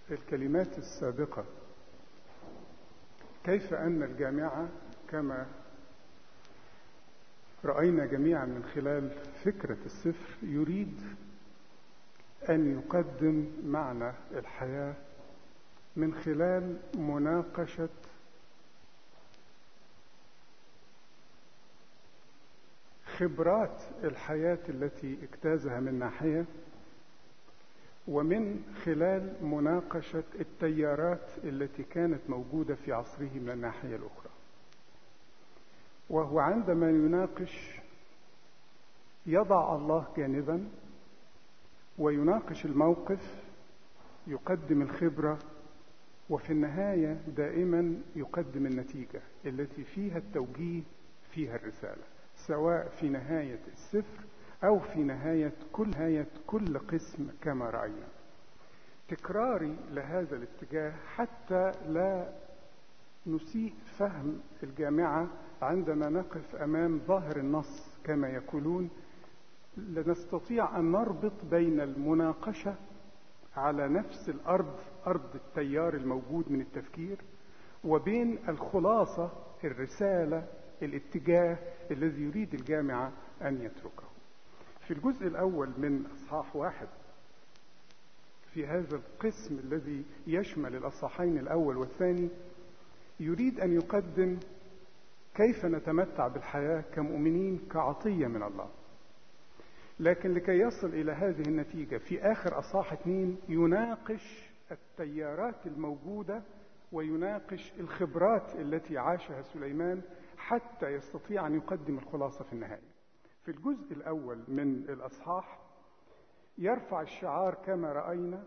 الكلمات السابقة كيف أن الجامعة كما رأينا جميعا من خلال فكرة السفر يريد أن يقدم معنى الحياة من خلال مناقشة خبرات الحياة التي اجتازها من ناحية ومن خلال مناقشة التيارات التي كانت موجودة في عصره من الناحية الأخرى وهو عندما يناقش يضع الله جانبا ويناقش الموقف يقدم الخبرة وفي النهاية دائما يقدم النتيجة التي فيها التوجيه فيها الرسالة سواء في نهاية السفر أو في نهاية كل نهاية كل قسم كما رأينا تكراري لهذا الاتجاه حتى لا نسيء فهم الجامعة عندما نقف أمام ظاهر النص كما يقولون لنستطيع أن نربط بين المناقشة على نفس الأرض أرض التيار الموجود من التفكير وبين الخلاصة الرسالة الاتجاه الذي يريد الجامعة أن يتركه في الجزء الأول من أصحاح واحد في هذا القسم الذي يشمل الأصحاحين الأول والثاني يريد أن يقدم كيف نتمتع بالحياة كمؤمنين كعطية من الله لكن لكي يصل إلى هذه النتيجة في آخر أصحاح اثنين يناقش التيارات الموجودة ويناقش الخبرات التي عاشها سليمان حتى يستطيع أن يقدم الخلاصة في النهاية في الجزء الأول من الأصحاح يرفع الشعار كما رأينا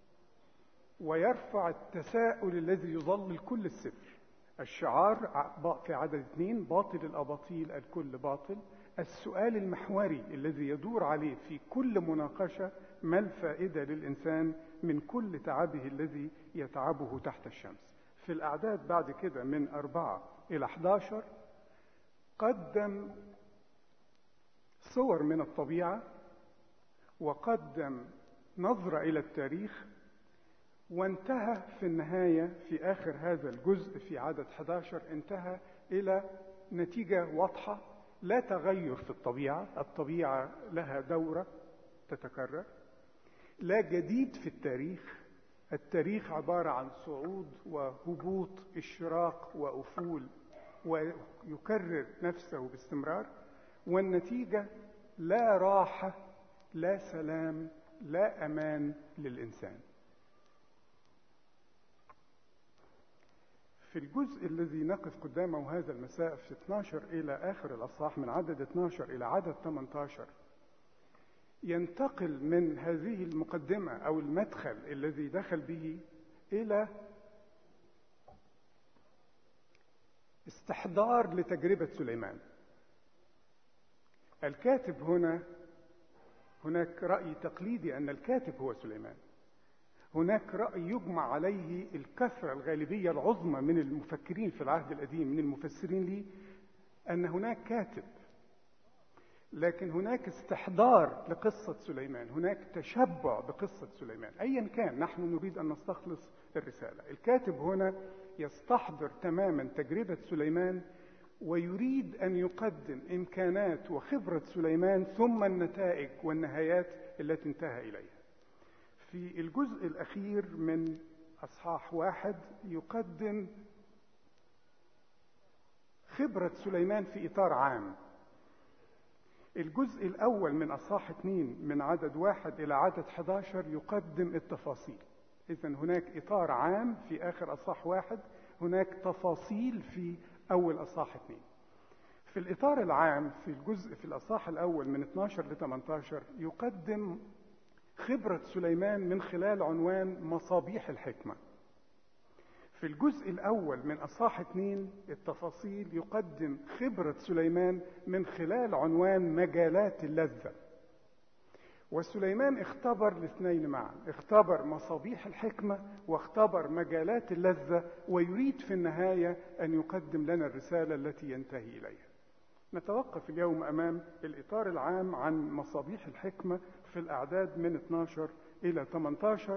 ويرفع التساؤل الذي يظلل كل السفر الشعار في عدد اثنين باطل الأباطيل الكل باطل السؤال المحوري الذي يدور عليه في كل مناقشة ما الفائدة للإنسان من كل تعبه الذي يتعبه تحت الشمس في الأعداد بعد كده من أربعة إلى 11 قدم صور من الطبيعة وقدم نظرة إلى التاريخ وانتهى في النهاية في آخر هذا الجزء في عدد 11 انتهى إلى نتيجة واضحة لا تغير في الطبيعة الطبيعة لها دورة تتكرر لا جديد في التاريخ التاريخ عبارة عن صعود وهبوط اشراق وأفول ويكرر نفسه باستمرار والنتيجة لا راحة لا سلام لا أمان للإنسان في الجزء الذي نقف قدامه هذا المساء في 12 إلى آخر الأصحاح من عدد 12 إلى عدد 18 ينتقل من هذه المقدمة أو المدخل الذي دخل به إلى استحضار لتجربة سليمان الكاتب هنا هناك رأي تقليدي أن الكاتب هو سليمان هناك رأي يجمع عليه الكثرة الغالبية العظمى من المفكرين في العهد القديم من المفسرين لي أن هناك كاتب لكن هناك استحضار لقصة سليمان هناك تشبع بقصة سليمان أيا كان نحن نريد أن نستخلص الرسالة الكاتب هنا يستحضر تماما تجربة سليمان ويريد أن يقدم إمكانات وخبرة سليمان ثم النتائج والنهايات التي انتهى إليها في الجزء الأخير من أصحاح واحد يقدم خبرة سليمان في إطار عام الجزء الأول من أصحاح اثنين من عدد واحد إلى عدد 11 يقدم التفاصيل إذا هناك إطار عام في آخر أصحاح واحد هناك تفاصيل في أول أصحاح اثنين في الإطار العام في الجزء في الأصحاح الأول من 12 ل 18 يقدم خبرة سليمان من خلال عنوان مصابيح الحكمة في الجزء الأول من أصحاح اثنين التفاصيل يقدم خبرة سليمان من خلال عنوان مجالات اللذة وسليمان اختبر الاثنين معا اختبر مصابيح الحكمة واختبر مجالات اللذة ويريد في النهاية أن يقدم لنا الرسالة التي ينتهي إليها نتوقف اليوم أمام الإطار العام عن مصابيح الحكمة في الأعداد من 12 إلى 18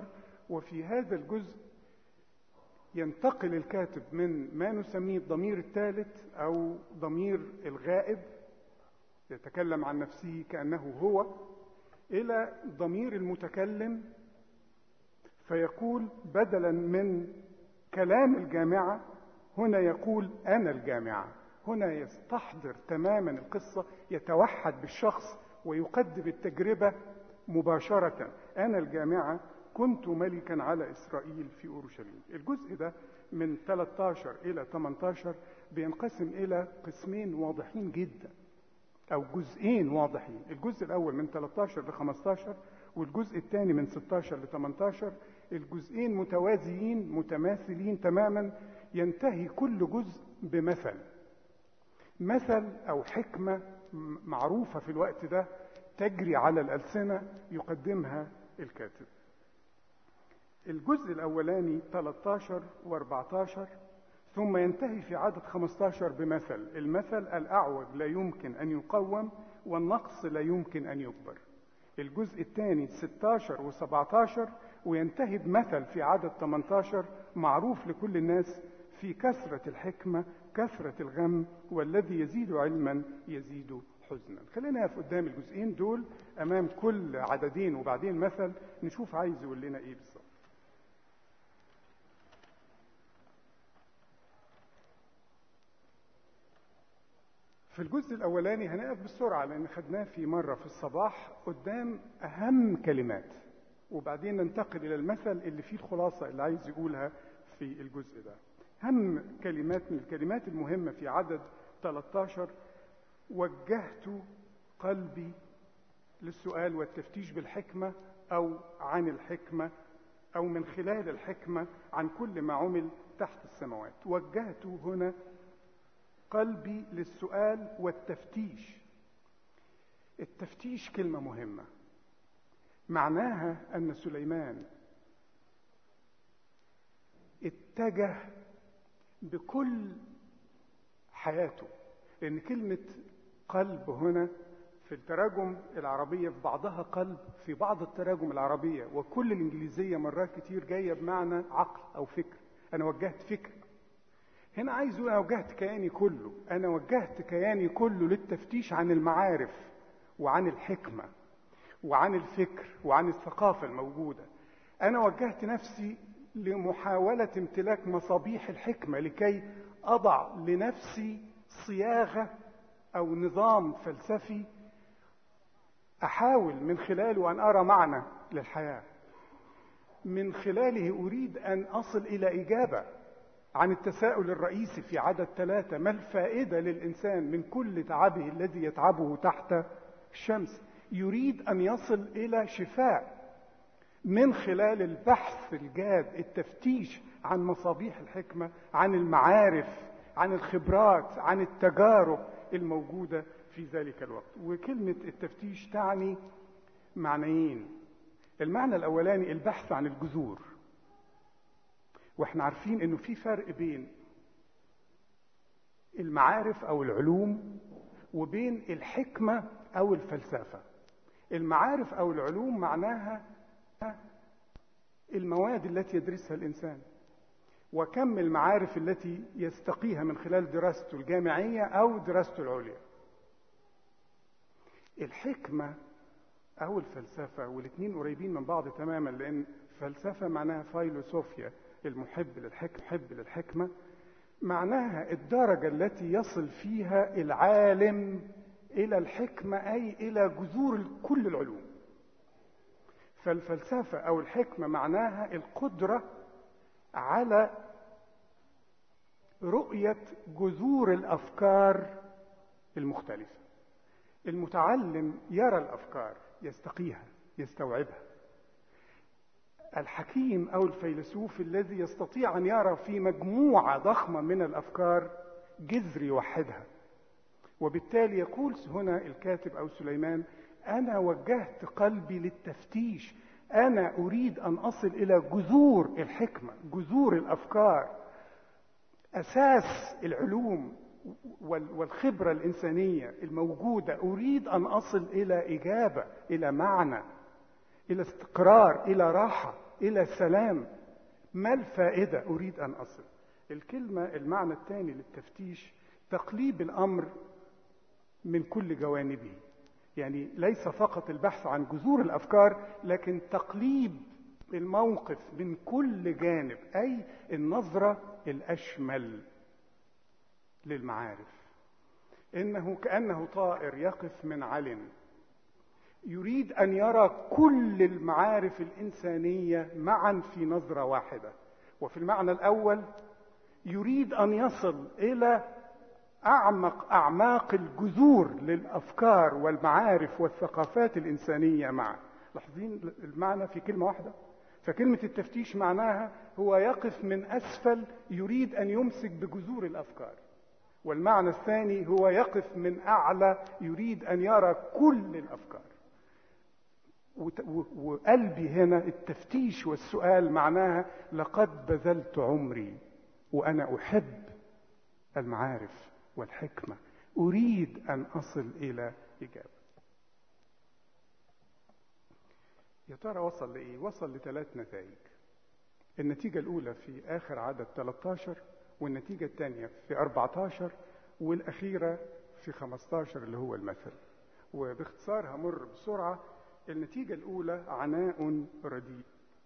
وفي هذا الجزء ينتقل الكاتب من ما نسميه الضمير الثالث أو ضمير الغائب يتكلم عن نفسه كأنه هو إلى ضمير المتكلم فيقول بدلا من كلام الجامعة هنا يقول أنا الجامعة هنا يستحضر تماما القصة يتوحد بالشخص ويقدم التجربة مباشرة أنا الجامعة كنت ملكا على إسرائيل في أورشليم الجزء ده من 13 إلى 18 بينقسم إلى قسمين واضحين جدا أو جزئين واضحين الجزء الأول من 13 ل 15 والجزء الثاني من 16 ل 18 الجزئين متوازيين متماثلين تماما ينتهي كل جزء بمثل مثل أو حكمة معروفة في الوقت ده تجري على الألسنة يقدمها الكاتب الجزء الأولاني 13 و14 ثم ينتهي في عدد 15 بمثل المثل الأعوج لا يمكن أن يقوم والنقص لا يمكن أن يكبر الجزء الثاني 16 و17 وينتهي بمثل في عدد 18 معروف لكل الناس في كثرة الحكمة كثرة الغم والذي يزيد علما يزيد حزنا خلينا نقف قدام الجزئين دول أمام كل عددين وبعدين مثل نشوف عايز يقول لنا إيه بالظبط في الجزء الأولاني هنقف بسرعة لأن خدناه في مرة في الصباح قدام أهم كلمات وبعدين ننتقل إلى المثل اللي فيه الخلاصة اللي عايز يقولها في الجزء ده أهم كلمات من الكلمات المهمة في عدد 13 وجهت قلبي للسؤال والتفتيش بالحكمة أو عن الحكمة أو من خلال الحكمة عن كل ما عمل تحت السماوات وجهت هنا قلبي للسؤال والتفتيش التفتيش كلمة مهمة معناها أن سليمان اتجه بكل حياته لأن كلمة قلب هنا في التراجم العربية في بعضها قلب في بعض التراجم العربية وكل الإنجليزية مرات كتير جاية بمعنى عقل أو فكر أنا وجهت فكر هنا عايز انا وجهت كياني كله انا وجهت كياني كله للتفتيش عن المعارف وعن الحكمه وعن الفكر وعن الثقافه الموجوده انا وجهت نفسي لمحاوله امتلاك مصابيح الحكمه لكي اضع لنفسي صياغه او نظام فلسفي احاول من خلاله ان ارى معنى للحياه من خلاله اريد ان اصل الى اجابه عن التساؤل الرئيسي في عدد ثلاثة ما الفائدة للإنسان من كل تعبه الذي يتعبه تحت الشمس يريد أن يصل إلى شفاء من خلال البحث الجاد التفتيش عن مصابيح الحكمة عن المعارف عن الخبرات عن التجارب الموجودة في ذلك الوقت وكلمة التفتيش تعني معنيين المعنى الأولاني البحث عن الجذور واحنا عارفين انه في فرق بين المعارف او العلوم وبين الحكمه او الفلسفه المعارف او العلوم معناها المواد التي يدرسها الانسان وكم المعارف التي يستقيها من خلال دراسته الجامعيه او دراسته العليا الحكمه او الفلسفه والاثنين قريبين من بعض تماما لان فلسفه معناها فيلوسوفيا المحب للحكمة محب للحكمة معناها الدرجة التي يصل فيها العالم إلى الحكمة أي إلى جذور كل العلوم فالفلسفة أو الحكمة معناها القدرة على رؤية جذور الأفكار المختلفة المتعلم يرى الأفكار يستقيها يستوعبها الحكيم او الفيلسوف الذي يستطيع ان يرى في مجموعه ضخمه من الافكار جذر يوحدها وبالتالي يقول هنا الكاتب او سليمان انا وجهت قلبي للتفتيش انا اريد ان اصل الى جذور الحكمه جذور الافكار اساس العلوم والخبره الانسانيه الموجوده اريد ان اصل الى اجابه الى معنى الى استقرار الى راحه إلى سلام ما الفائدة أريد أن أصل الكلمة المعنى الثاني للتفتيش تقليب الأمر من كل جوانبه يعني ليس فقط البحث عن جذور الأفكار لكن تقليب الموقف من كل جانب أي النظرة الأشمل للمعارف إنه كأنه طائر يقف من علم يريد أن يرى كل المعارف الإنسانية معا في نظرة واحدة وفي المعنى الأول يريد أن يصل إلى أعمق أعماق الجذور للأفكار والمعارف والثقافات الإنسانية معا لاحظين المعنى في كلمة واحدة فكلمة التفتيش معناها هو يقف من أسفل يريد أن يمسك بجذور الأفكار والمعنى الثاني هو يقف من أعلى يريد أن يرى كل الأفكار وقلبي هنا التفتيش والسؤال معناها لقد بذلت عمري وأنا أحب المعارف والحكمة أريد أن أصل إلى إجابة يا ترى وصل لإيه؟ وصل لثلاث نتائج النتيجة الأولى في آخر عدد 13 والنتيجة الثانية في 14 والأخيرة في 15 اللي هو المثل وباختصار همر بسرعة النتيجة الأولى عناء رديء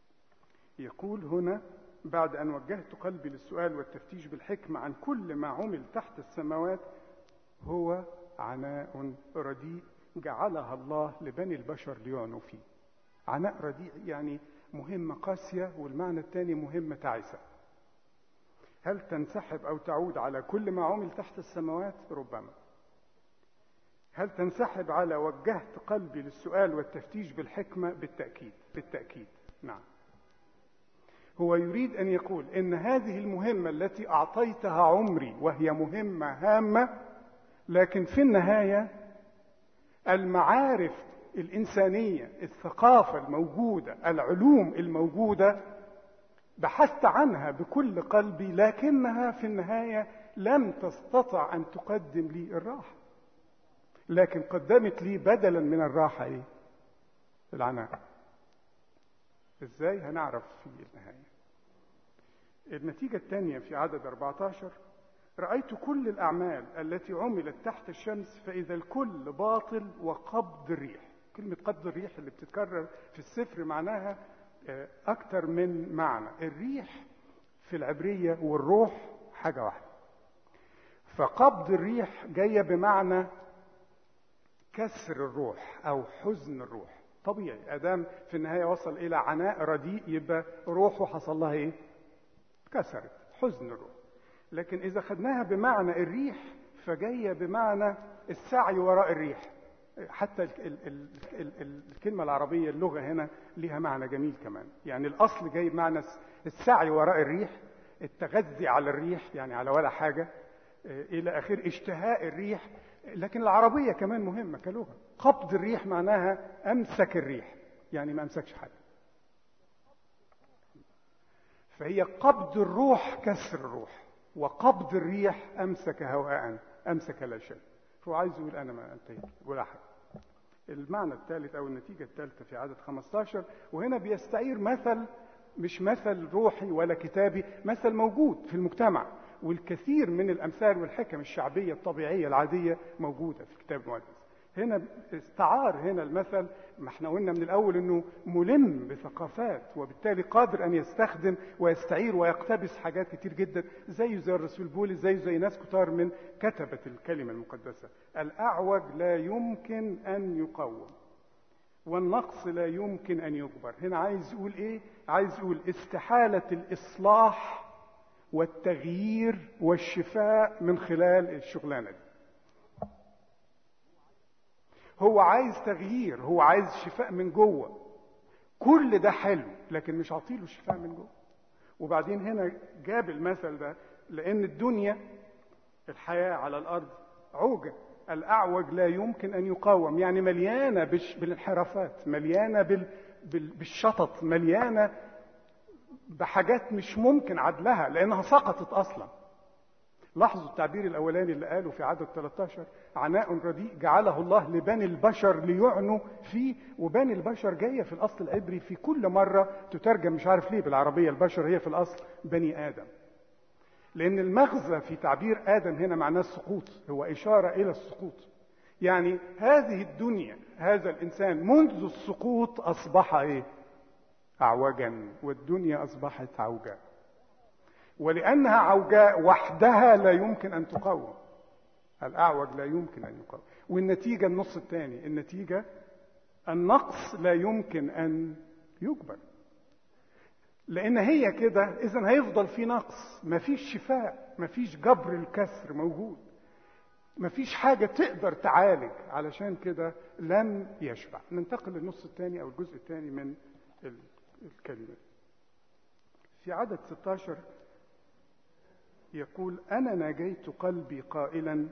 يقول هنا بعد أن وجهت قلبي للسؤال والتفتيش بالحكمة عن كل ما عمل تحت السماوات هو عناء رديء جعلها الله لبني البشر ليعنوا فيه عناء رديء يعني مهمة قاسية والمعنى الثاني مهمة تعسة هل تنسحب أو تعود على كل ما عمل تحت السماوات ربما هل تنسحب على وجهت قلبي للسؤال والتفتيش بالحكمة بالتأكيد بالتأكيد نعم هو يريد أن يقول إن هذه المهمة التي أعطيتها عمري وهي مهمة هامة لكن في النهاية المعارف الإنسانية الثقافة الموجودة العلوم الموجودة بحثت عنها بكل قلبي لكنها في النهاية لم تستطع أن تقدم لي الراحة لكن قدمت لي بدلا من الراحة إيه؟ العناء إزاي هنعرف في النهاية النتيجة الثانية في عدد 14 رأيت كل الأعمال التي عملت تحت الشمس فإذا الكل باطل وقبض الريح كلمة قبض الريح اللي بتتكرر في السفر معناها أكثر من معنى الريح في العبرية والروح حاجة واحدة فقبض الريح جاية بمعنى كسر الروح أو حزن الروح طبيعي أدام في النهاية وصل إلى عناء رديء يبقى روحه حصل لها إيه؟ كسرت حزن الروح لكن إذا خدناها بمعنى الريح فجاية بمعنى السعي وراء الريح حتى ال ال ال ال الكلمة العربية اللغة هنا لها معنى جميل كمان يعني الأصل جاي بمعنى السعي وراء الريح التغذي على الريح يعني على ولا حاجة إلى آخر اشتهاء الريح لكن العربية كمان مهمة كلغة قبض الريح معناها أمسك الريح يعني ما أمسكش حاجة فهي قبض الروح كسر الروح وقبض الريح أمسك هواء أمسك لا شيء فهو عايز يقول أنا ما انتهيت ولا حاجة المعنى الثالث أو النتيجة الثالثة في عدد 15 وهنا بيستعير مثل مش مثل روحي ولا كتابي مثل موجود في المجتمع والكثير من الأمثال والحكم الشعبية الطبيعية العادية موجودة في الكتاب المقدس هنا استعار هنا المثل ما احنا قلنا من الاول انه ملم بثقافات وبالتالي قادر ان يستخدم ويستعير ويقتبس حاجات كتير جدا زيه زي الرسول بولس زيه زي ناس كتار من كتبة الكلمة المقدسة الاعوج لا يمكن ان يقوم والنقص لا يمكن ان يجبر هنا عايز يقول ايه عايز يقول استحالة الاصلاح والتغيير والشفاء من خلال الشغلانة دي هو عايز تغيير هو عايز شفاء من جوه كل ده حلو لكن مش عاطيله الشفاء من جوه وبعدين هنا جاب المثل ده لان الدنيا الحياه على الارض عوجه الاعوج لا يمكن ان يقاوم يعني مليانه بالانحرافات مليانه بال... بال... بالشطط مليانه بحاجات مش ممكن عدلها لانها سقطت اصلا لاحظوا التعبير الأولاني اللي قاله في عدد 13 عناء رديء جعله الله لبني البشر ليعنوا فيه وبني البشر جاية في الأصل العبري في كل مرة تترجم مش عارف ليه بالعربية البشر هي في الأصل بني آدم لأن المغزى في تعبير آدم هنا معناه السقوط هو إشارة إلى السقوط يعني هذه الدنيا هذا الإنسان منذ السقوط أصبح إيه أعوجا والدنيا أصبحت عوجا ولأنها عوجاء وحدها لا يمكن أن تقاوم الأعوج لا يمكن أن يقاوم والنتيجة النص الثاني النتيجة النقص لا يمكن أن يجبر لأن هي كده إذا هيفضل في نقص مفيش شفاء مفيش جبر الكسر موجود مفيش حاجة تقدر تعالج علشان كده لن يشبع ننتقل للنص الثاني أو الجزء الثاني من الكلمة في عدد 16 يقول أنا ناجيت قلبي قائلا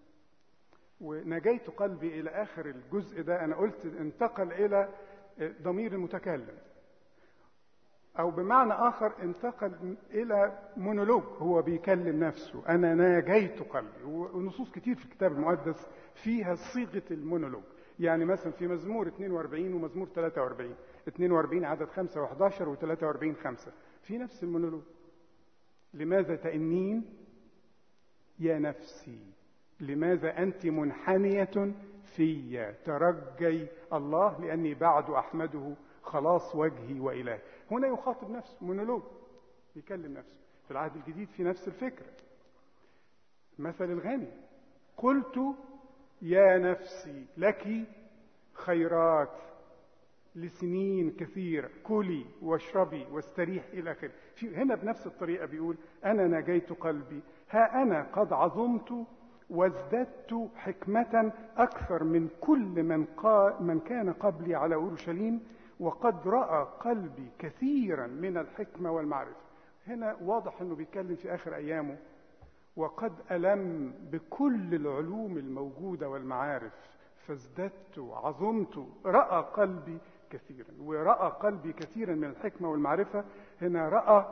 ونجيت قلبي إلى آخر الجزء ده أنا قلت انتقل إلى ضمير المتكلم أو بمعنى آخر انتقل إلى مونولوج هو بيكلم نفسه أنا ناجيت قلبي ونصوص كتير في الكتاب المقدس فيها صيغة المونولوج يعني مثلا في مزمور 42 ومزمور 43 42 عدد 5 و11 و43 5 في نفس المونولوج لماذا تأنين يا نفسي لماذا أنت منحنية في ترجي الله لأني بعد أحمده خلاص وجهي وإله هنا يخاطب نفسه مونولوج يكلم نفسه في العهد الجديد في نفس الفكرة مثل الغني قلت يا نفسي لك خيرات لسنين كثيرة كلي واشربي واستريح إلى آخره هنا بنفس الطريقة بيقول أنا نجيت قلبي ها أنا قد عظمت وازددت حكمة أكثر من كل من, قا من كان قبلي على أورشليم وقد رأى قلبي كثيرا من الحكمة والمعرفة هنا واضح أنه بيتكلم في آخر أيامه وقد ألم بكل العلوم الموجودة والمعارف فازددت عظمت رأى قلبي كثيرا ورأى قلبي كثيرا من الحكمة والمعرفة هنا رأى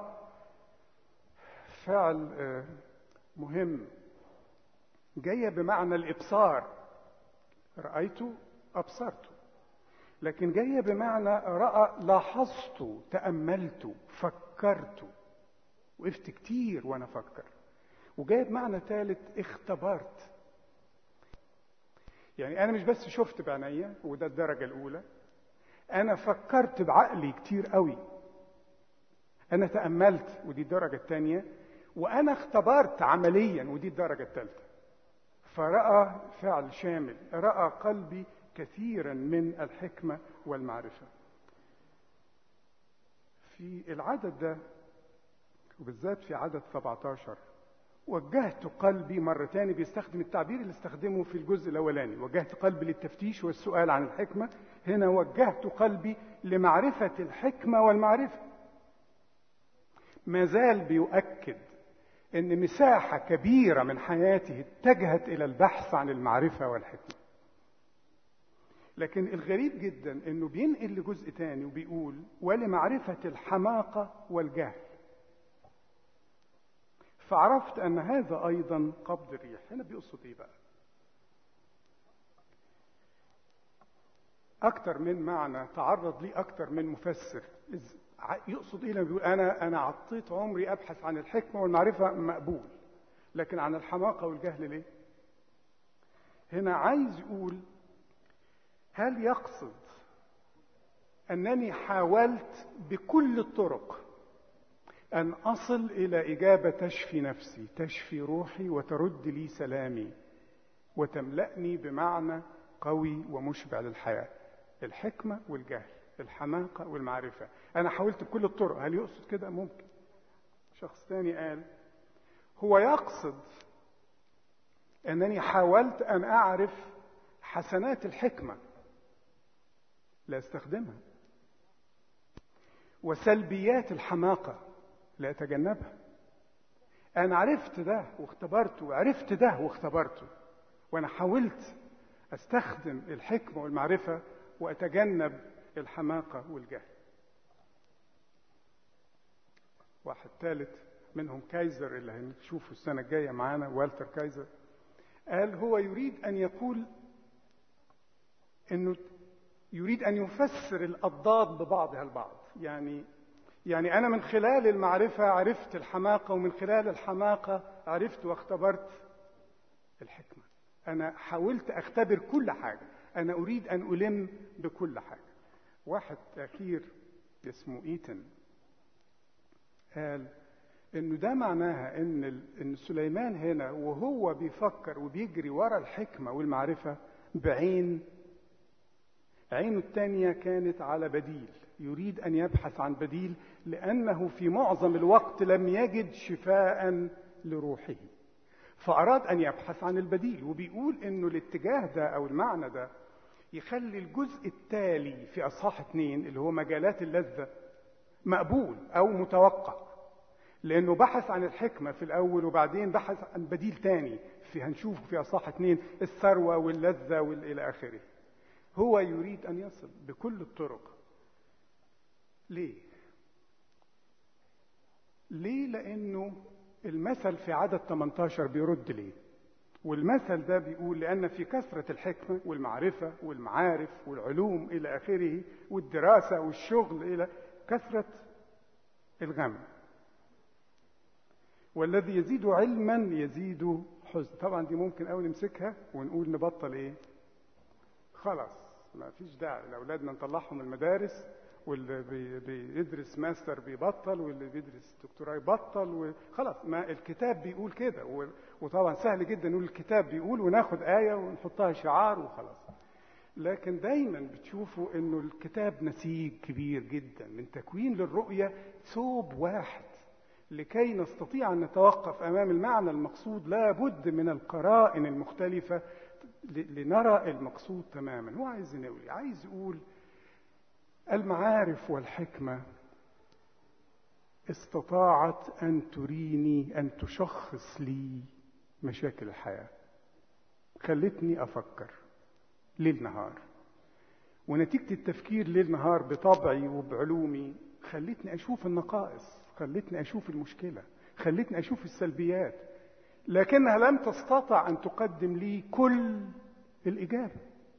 فعل مهم جاية بمعنى الإبصار رأيت أبصرت لكن جاية بمعنى رأى لاحظت تأملت فكرت وقفت كتير وأنا أفكر وجاية بمعنى ثالث اختبرت يعني أنا مش بس شفت بعينيا وده الدرجة الأولى أنا فكرت بعقلي كتير قوي أنا تأملت ودي الدرجة الثانية وأنا اختبرت عمليا ودي الدرجة الثالثة فرأى فعل شامل رأى قلبي كثيرا من الحكمة والمعرفة في العدد ده وبالذات في عدد 17 وجهت قلبي مرة تاني بيستخدم التعبير اللي استخدمه في الجزء الأولاني وجهت قلبي للتفتيش والسؤال عن الحكمة هنا وجهت قلبي لمعرفة الحكمة والمعرفة ما زال بيؤكد ان مساحة كبيرة من حياته اتجهت الى البحث عن المعرفة والحكمة لكن الغريب جدا انه بينقل لجزء تاني وبيقول ولمعرفة الحماقة والجهل فعرفت ان هذا ايضا قبض الريح هنا بيقصد ايه بقى اكتر من معنى تعرض ليه اكتر من مفسر يقصد ايه لما بيقول انا انا عطيت عمري ابحث عن الحكمه والمعرفه مقبول لكن عن الحماقه والجهل ليه هنا عايز يقول هل يقصد انني حاولت بكل الطرق ان اصل الى اجابه تشفي نفسي تشفي روحي وترد لي سلامي وتملأني بمعنى قوي ومشبع للحياه الحكمه والجهل الحماقة والمعرفة أنا حاولت بكل الطرق هل يقصد كده ممكن شخص تاني قال هو يقصد أنني حاولت أن أعرف حسنات الحكمة لا أستخدمها وسلبيات الحماقة لا أتجنبها أنا عرفت ده واختبرته وعرفت ده واختبرته وأنا حاولت أستخدم الحكمة والمعرفة وأتجنب الحماقة والجهل واحد ثالث منهم كايزر اللي هنشوفه السنة الجاية معانا والتر كايزر قال هو يريد أن يقول أنه يريد أن يفسر الأضداد ببعضها البعض يعني يعني أنا من خلال المعرفة عرفت الحماقة ومن خلال الحماقة عرفت واختبرت الحكمة أنا حاولت أختبر كل حاجة أنا أريد أن ألم بكل حاجة واحد أخير اسمه إيتن قال انه ده معناها ان ان سليمان هنا وهو بيفكر وبيجري ورا الحكمه والمعرفه بعين عينه الثانيه كانت على بديل يريد ان يبحث عن بديل لانه في معظم الوقت لم يجد شفاء لروحه فاراد ان يبحث عن البديل وبيقول انه الاتجاه ده او المعنى ده يخلي الجزء التالي في اصحاح اثنين اللي هو مجالات اللذه مقبول او متوقع لانه بحث عن الحكمه في الاول وبعدين بحث عن بديل تاني في هنشوفه في اصحاح اثنين الثروه واللذه والى اخره هو يريد ان يصل بكل الطرق ليه ليه لانه المثل في عدد 18 بيرد ليه والمثل ده بيقول لأن في كثرة الحكمة والمعرفة والمعارف والعلوم إلى آخره والدراسة والشغل إلى كثرة الغم والذي يزيد علما يزيد حزن طبعا دي ممكن قوي نمسكها ونقول نبطل ايه خلاص ما فيش داعي لاولادنا نطلعهم المدارس واللي بي بيدرس ماستر بيبطل واللي بيدرس دكتوراه يبطل وخلاص ما الكتاب بيقول كده وطبعا سهل جدا نقول الكتاب بيقول وناخد آية ونحطها شعار وخلاص لكن دايما بتشوفوا انه الكتاب نسيج كبير جدا من تكوين للرؤية ثوب واحد لكي نستطيع ان نتوقف امام المعنى المقصود لا بد من القرائن المختلفة لنرى المقصود تماما هو عايز يقول عايز يقول المعارف والحكمة استطاعت أن تريني أن تشخص لي مشاكل الحياة خلتني أفكر ليل نهار ونتيجة التفكير ليل نهار بطبعي وبعلومي خلتني أشوف النقائص خلتني أشوف المشكلة خلتني أشوف السلبيات لكنها لم تستطع أن تقدم لي كل الإجابة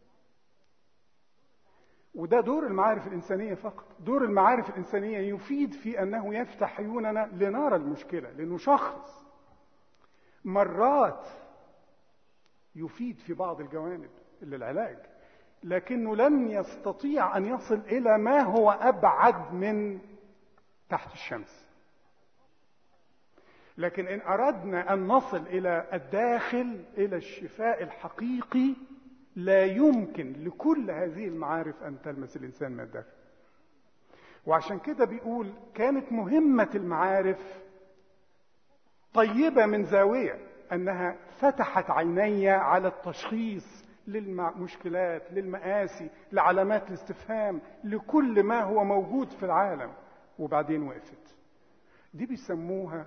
وده دور المعارف الإنسانية فقط دور المعارف الإنسانية يفيد في أنه يفتح عيوننا لنرى المشكلة لنشخص مرات يفيد في بعض الجوانب للعلاج لكنه لن يستطيع أن يصل إلى ما هو أبعد من تحت الشمس لكن إن أردنا أن نصل إلى الداخل إلى الشفاء الحقيقي لا يمكن لكل هذه المعارف أن تلمس الإنسان من الداخل وعشان كده بيقول كانت مهمة المعارف طيبة من زاوية أنها فتحت عيني على التشخيص للمشكلات للمآسي لعلامات الاستفهام لكل ما هو موجود في العالم وبعدين وقفت دي بيسموها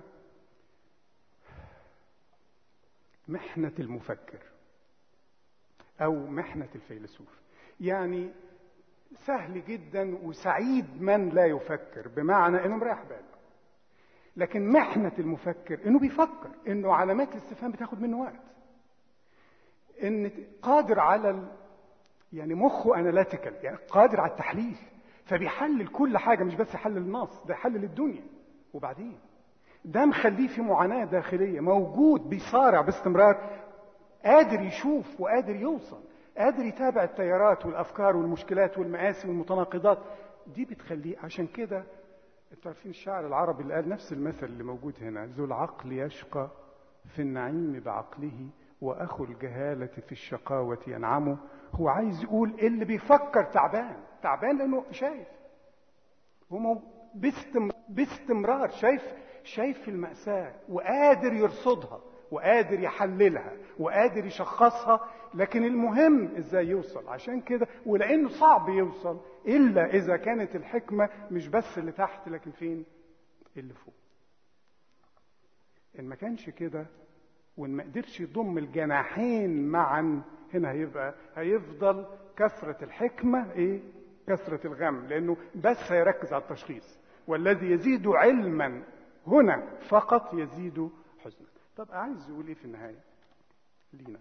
محنة المفكر أو محنة الفيلسوف يعني سهل جدا وسعيد من لا يفكر بمعنى انه مريح باله لكن محنة المفكر انه بيفكر انه علامات الاستفهام بتاخد منه وقت ان قادر على ال... يعني مخه اناليتيكال يعني قادر على التحليل فبيحلل كل حاجه مش بس يحلل النص ده يحلل الدنيا وبعدين ده مخليه في معاناه داخليه موجود بيصارع باستمرار قادر يشوف وقادر يوصل قادر يتابع التيارات والافكار والمشكلات والمآسي والمتناقضات دي بتخليه عشان كده انتوا عارفين الشاعر العربي اللي قال نفس المثل اللي موجود هنا ذو العقل يشقى في النعيم بعقله واخو الجهاله في الشقاوه ينعم هو عايز يقول اللي بيفكر تعبان تعبان لانه شايف هو باستمرار, باستمرار شايف شايف المأساة وقادر يرصدها وقادر يحللها وقادر يشخصها لكن المهم ازاي يوصل عشان كده ولانه صعب يوصل الا اذا كانت الحكمه مش بس اللي تحت لكن فين اللي فوق ان ما كانش كده وان ما قدرش يضم الجناحين معا هنا هيبقى هيفضل كثره الحكمه ايه كثره الغم لانه بس هيركز على التشخيص والذي يزيد علما هنا فقط يزيد حزنا طب عايز يقول ايه في النهايه لينا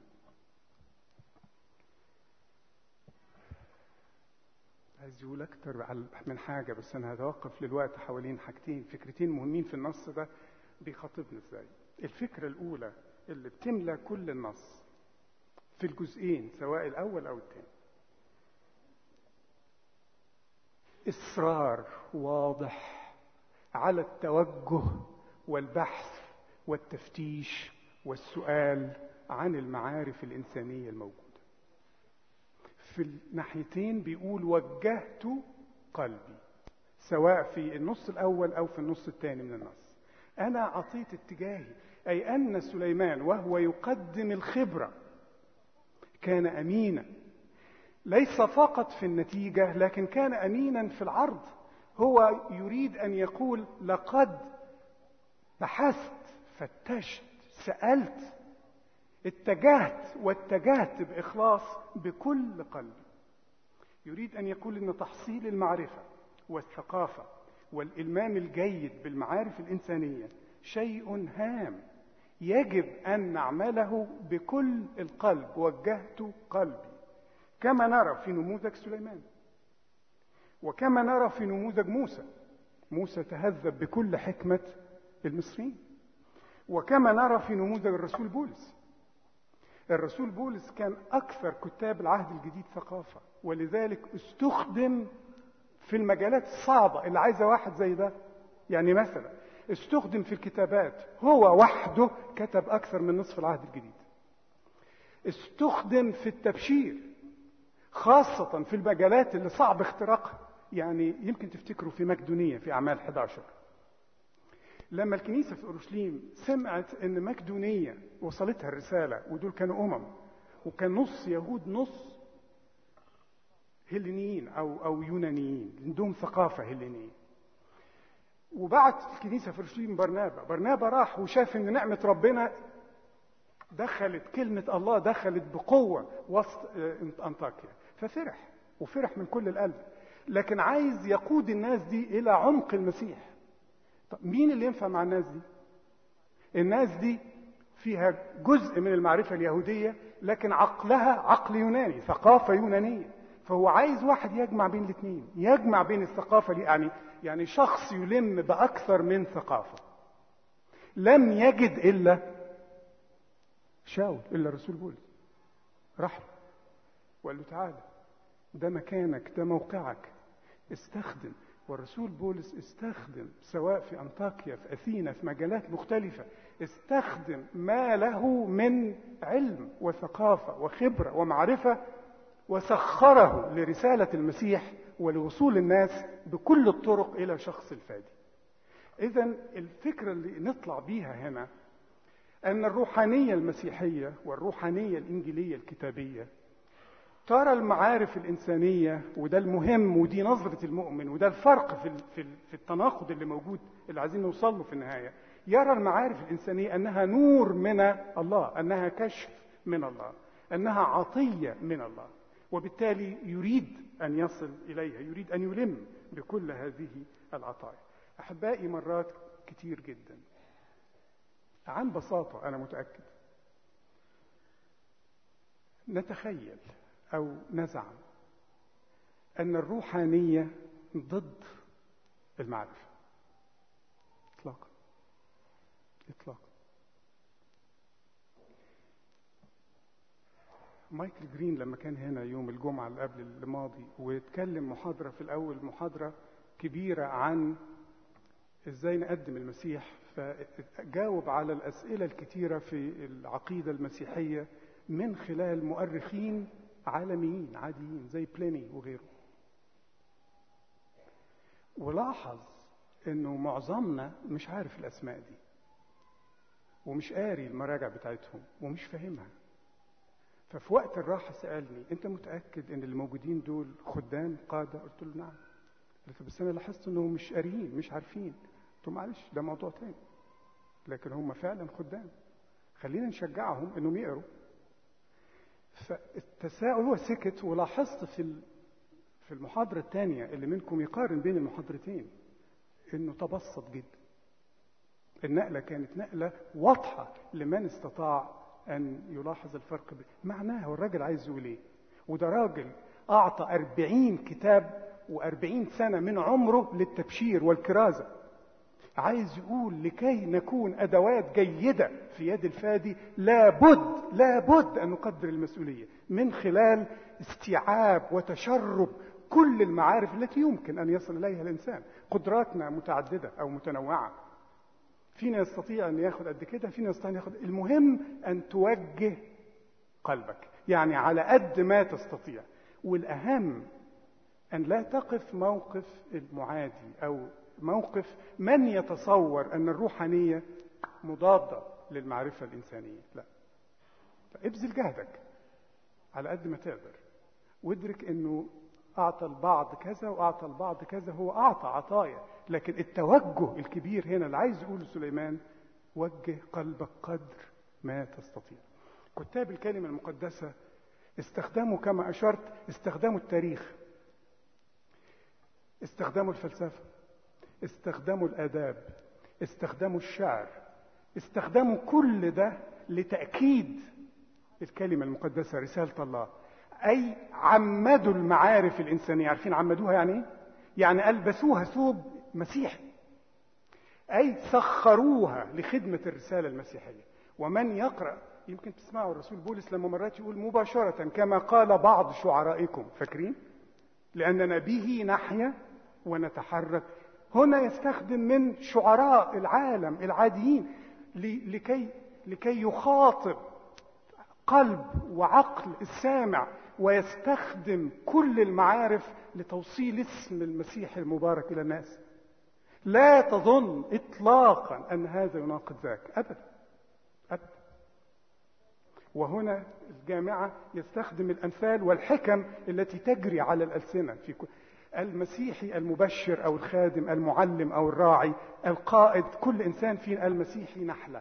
عايز يقول اكتر من حاجه بس انا هتوقف للوقت حوالين حاجتين فكرتين مهمين في النص ده بيخاطبنا ازاي الفكره الاولى اللي بتملى كل النص في الجزئين سواء الاول او الثاني اصرار واضح على التوجه والبحث والتفتيش والسؤال عن المعارف الانسانيه الموجوده في الناحيتين بيقول وجهت قلبي سواء في النص الاول او في النص الثاني من النص انا اعطيت اتجاهي اي ان سليمان وهو يقدم الخبره كان امينا ليس فقط في النتيجه لكن كان امينا في العرض هو يريد ان يقول لقد بحثت فتشت سالت اتجهت واتجهت باخلاص بكل قلبي يريد ان يقول ان تحصيل المعرفه والثقافه والالمام الجيد بالمعارف الانسانيه شيء هام يجب ان نعمله بكل القلب وجهت قلبي كما نرى في نموذج سليمان وكما نرى في نموذج موسى موسى تهذب بكل حكمه المصريين وكما نرى في نموذج الرسول بولس الرسول بولس كان أكثر كتاب العهد الجديد ثقافة ولذلك استخدم في المجالات الصعبة اللي عايزة واحد زي ده يعني مثلا استخدم في الكتابات هو وحده كتب أكثر من نصف العهد الجديد استخدم في التبشير خاصة في المجالات اللي صعب اختراقها يعني يمكن تفتكروا في مقدونية في أعمال 11 لما الكنيسة في أورشليم سمعت أن مقدونية وصلتها الرسالة ودول كانوا أمم وكان نص يهود نص هلينيين أو أو يونانيين عندهم ثقافة هلينية وبعت الكنيسة في أورشليم برنابا برنابا راح وشاف أن نعمة ربنا دخلت كلمة الله دخلت بقوة وسط أنطاكيا ففرح وفرح من كل القلب لكن عايز يقود الناس دي إلى عمق المسيح طب مين اللي ينفع مع الناس دي الناس دي فيها جزء من المعرفة اليهودية لكن عقلها عقل يوناني ثقافة يونانية فهو عايز واحد يجمع بين الاثنين يجمع بين الثقافة دي يعني يعني شخص يلم بأكثر من ثقافة لم يجد إلا شاول إلا رسول بولس راح له وقال له تعالى ده مكانك ده موقعك استخدم والرسول بولس استخدم سواء في انطاكيا في اثينا في مجالات مختلفه استخدم ما له من علم وثقافه وخبره ومعرفه وسخره لرساله المسيح ولوصول الناس بكل الطرق الى شخص الفادي. اذا الفكره اللي نطلع بيها هنا ان الروحانيه المسيحيه والروحانيه الانجيليه الكتابيه ترى المعارف الإنسانية وده المهم ودي نظرة المؤمن وده الفرق في في في التناقض اللي موجود اللي عايزين نوصل له في النهاية يرى المعارف الإنسانية أنها نور من الله أنها كشف من الله أنها عطية من الله وبالتالي يريد أن يصل إليها يريد أن يلم بكل هذه العطايا أحبائي مرات كتير جدا عن بساطة أنا متأكد نتخيل أو نزعم أن الروحانية ضد المعرفة إطلاقا إطلاقا مايكل جرين لما كان هنا يوم الجمعة اللي قبل الماضي واتكلم محاضرة في الأول محاضرة كبيرة عن ازاي نقدم المسيح فجاوب على الأسئلة الكتيرة في العقيدة المسيحية من خلال مؤرخين عالميين عاديين زي بليني وغيره ولاحظ انه معظمنا مش عارف الاسماء دي ومش قاري المراجع بتاعتهم ومش فاهمها ففي وقت الراحه سالني انت متاكد ان اللي موجودين دول خدام قاده قلت له نعم قلت بس انا لاحظت انهم مش قاريين مش عارفين قلت له معلش ده موضوع تاني لكن هم فعلا خدام خلينا نشجعهم انهم يقروا فالتساؤل هو سكت ولاحظت في في المحاضرة الثانية اللي منكم يقارن بين المحاضرتين انه تبسط جدا النقلة كانت نقلة واضحة لمن استطاع أن يلاحظ الفرق معناها والراجل عايز يقول إيه وده راجل أعطى أربعين كتاب وأربعين سنة من عمره للتبشير والكرازة عايز يقول لكي نكون أدوات جيدة في يد الفادي لابد لابد أن نقدر المسؤولية من خلال استيعاب وتشرب كل المعارف التي يمكن أن يصل إليها الإنسان قدراتنا متعددة أو متنوعة فينا يستطيع أن ياخد قد كده فينا يستطيع أن ياخد المهم أن توجه قلبك يعني على قد ما تستطيع والأهم أن لا تقف موقف المعادي أو موقف من يتصور أن الروحانية مضادة للمعرفة الإنسانية لا ابذل جهدك على قد ما تقدر وادرك أنه أعطى البعض كذا وأعطى البعض كذا هو أعطى عطايا لكن التوجه الكبير هنا اللي عايز يقوله سليمان وجه قلبك قدر ما تستطيع كتاب الكلمة المقدسة استخدموا كما أشرت استخدموا التاريخ استخدموا الفلسفة استخدموا الآداب استخدموا الشعر استخدموا كل ده لتأكيد الكلمة المقدسة رسالة الله أي عمدوا المعارف الإنسانية عارفين عمدوها يعني إيه؟ يعني ألبسوها ثوب مسيحي أي سخروها لخدمة الرسالة المسيحية ومن يقرأ يمكن تسمعوا الرسول بولس لما مرات يقول مباشرة كما قال بعض شعرائكم فاكرين لأننا به نحيا ونتحرك هنا يستخدم من شعراء العالم العاديين لكي لكي يخاطب قلب وعقل السامع ويستخدم كل المعارف لتوصيل اسم المسيح المبارك الى الناس لا تظن اطلاقا ان هذا يناقض ذاك ابدا ابدا وهنا الجامعه يستخدم الامثال والحكم التي تجري على الالسنه في كل المسيحي المبشر او الخادم المعلم او الراعي القائد كل انسان فينا المسيحي نحله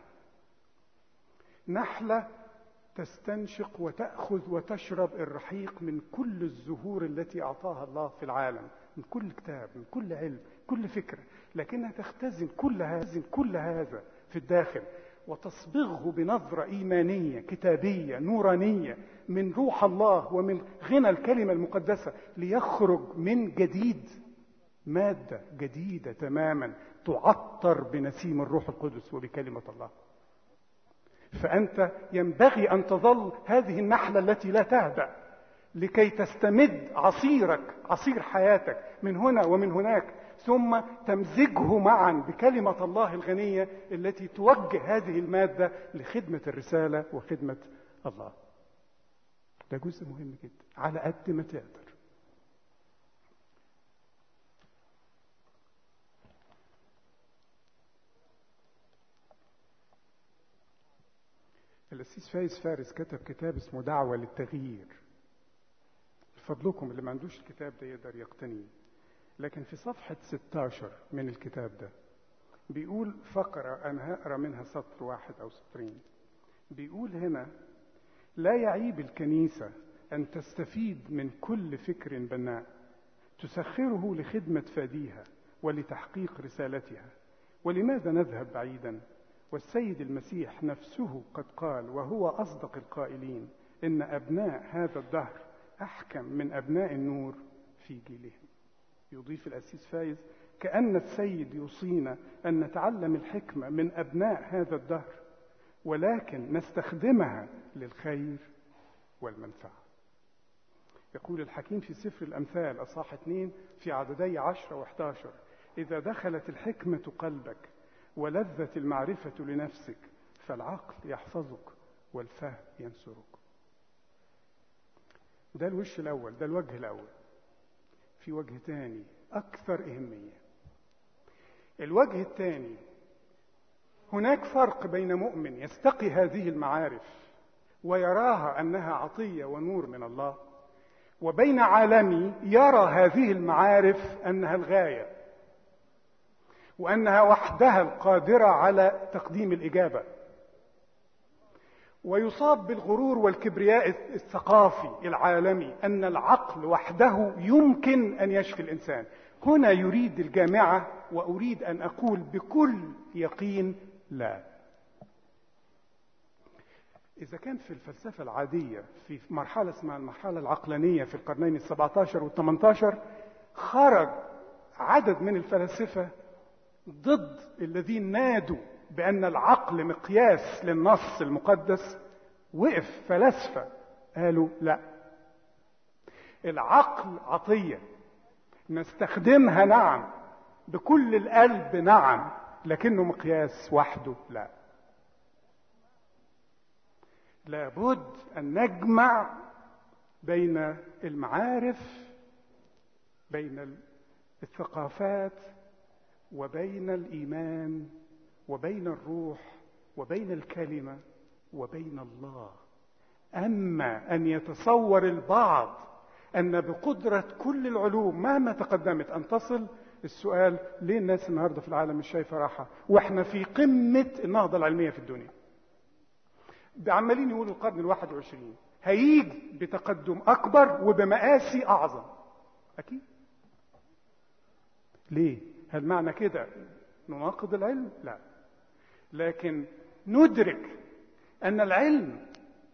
نحله تستنشق وتاخذ وتشرب الرحيق من كل الزهور التي اعطاها الله في العالم من كل كتاب من كل علم كل فكره لكنها تختزن كل هذا كل هذا في الداخل وتصبغه بنظرة إيمانية كتابية نورانية من روح الله ومن غنى الكلمة المقدسة ليخرج من جديد مادة جديدة تماما تعطر بنسيم الروح القدس وبكلمة الله فأنت ينبغي أن تظل هذه النحلة التي لا تهدأ لكي تستمد عصيرك عصير حياتك من هنا ومن هناك ثم تمزجه معا بكلمة الله الغنية التي توجه هذه المادة لخدمة الرسالة وخدمة الله ده جزء مهم جدا على قد ما تقدر الأسيس فايز فارس كتب كتاب اسمه دعوة للتغيير فضلكم اللي ما عندوش الكتاب ده يقدر يقتنيه لكن في صفحة 16 من الكتاب ده بيقول فقرة أنا هقرا منها سطر واحد أو سطرين بيقول هنا لا يعيب الكنيسة أن تستفيد من كل فكر بناء تسخره لخدمة فاديها ولتحقيق رسالتها ولماذا نذهب بعيدا والسيد المسيح نفسه قد قال وهو أصدق القائلين إن أبناء هذا الدهر أحكم من أبناء النور في جيلهم يضيف الأسيس فايز كأن السيد يوصينا أن نتعلم الحكمة من أبناء هذا الدهر ولكن نستخدمها للخير والمنفعة يقول الحكيم في سفر الأمثال أصحاح اثنين في عددي عشرة وحداشر إذا دخلت الحكمة قلبك ولذت المعرفة لنفسك فالعقل يحفظك والفهم ينصرك ده الوش الأول ده الوجه الأول في وجه تاني أكثر أهمية الوجه الثاني هناك فرق بين مؤمن يستقي هذه المعارف ويراها أنها عطية ونور من الله وبين عالمي يرى هذه المعارف أنها الغاية وأنها وحدها القادرة على تقديم الإجابة ويصاب بالغرور والكبرياء الثقافي العالمي ان العقل وحده يمكن ان يشفي الانسان هنا يريد الجامعه واريد ان اقول بكل يقين لا إذا كان في الفلسفة العادية في مرحلة اسمها المرحلة العقلانية في القرنين السبعة عشر والثمانية عشر خرج عدد من الفلاسفة ضد الذين نادوا بأن العقل مقياس للنص المقدس وقف فلاسفة قالوا لا العقل عطية نستخدمها نعم بكل القلب نعم لكنه مقياس وحده لا لابد ان نجمع بين المعارف بين الثقافات وبين الايمان وبين الروح وبين الكلمه وبين الله اما ان يتصور البعض ان بقدره كل العلوم مهما تقدمت ان تصل السؤال ليه الناس النهارده في العالم مش شايفه راحه واحنا في قمه النهضه العلميه في الدنيا عمالين يقولوا القرن الواحد وعشرين هيجي بتقدم اكبر وبمقاسي اعظم اكيد ليه هل معنى كده نناقض العلم لا لكن ندرك ان العلم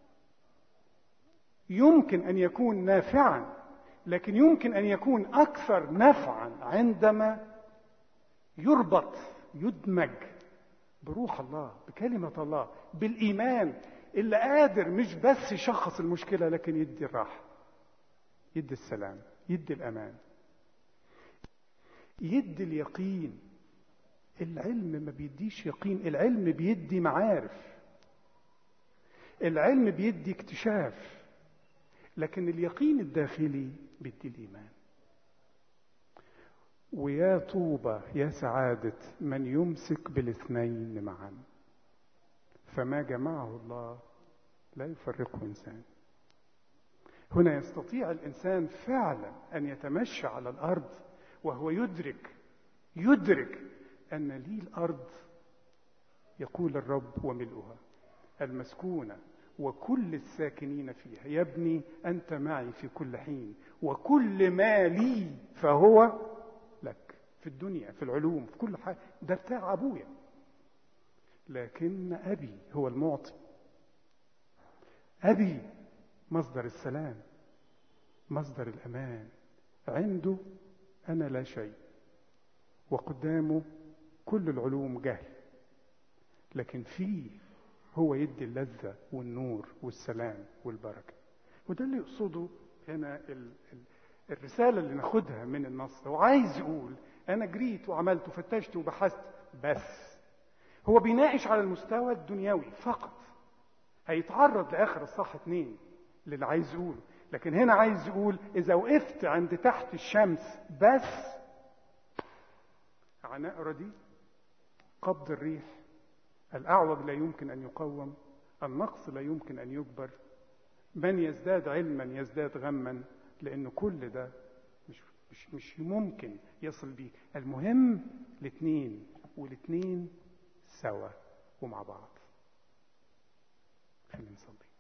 يمكن ان يكون نافعا لكن يمكن ان يكون اكثر نفعا عندما يربط يدمج بروح الله بكلمه الله بالايمان اللي قادر مش بس يشخص المشكله لكن يدي الراحه يدي السلام يدي الامان يدي اليقين العلم ما بيديش يقين العلم بيدي معارف العلم بيدي اكتشاف لكن اليقين الداخلي بيدي الايمان ويا طوبى يا سعاده من يمسك بالاثنين معا فما جمعه الله لا يفرقه انسان هنا يستطيع الانسان فعلا ان يتمشى على الارض وهو يدرك يدرك ان لي الارض يقول الرب وملؤها المسكونه وكل الساكنين فيها يا ابني انت معي في كل حين وكل ما لي فهو لك في الدنيا في العلوم في كل حاجه ده بتاع ابويا لكن ابي هو المعطي ابي مصدر السلام مصدر الامان عنده انا لا شيء وقدامه كل العلوم جهل لكن فيه هو يدي اللذة والنور والسلام والبركة وده اللي يقصده هنا ال ال الرسالة اللي ناخدها من النص هو عايز يقول أنا جريت وعملت وفتشت وبحثت بس هو بيناقش على المستوى الدنيوي فقط هيتعرض لآخر الصح اتنين للي عايز يقوله لكن هنا عايز يقول إذا وقفت عند تحت الشمس بس عناء رديء قبض الريح الأعوج لا يمكن أن يقوم النقص لا يمكن أن يجبر من يزداد علما يزداد غما لأن كل ده مش, مش, مش ممكن يصل بيه المهم الاثنين والاثنين سوا ومع بعض خلينا نصلي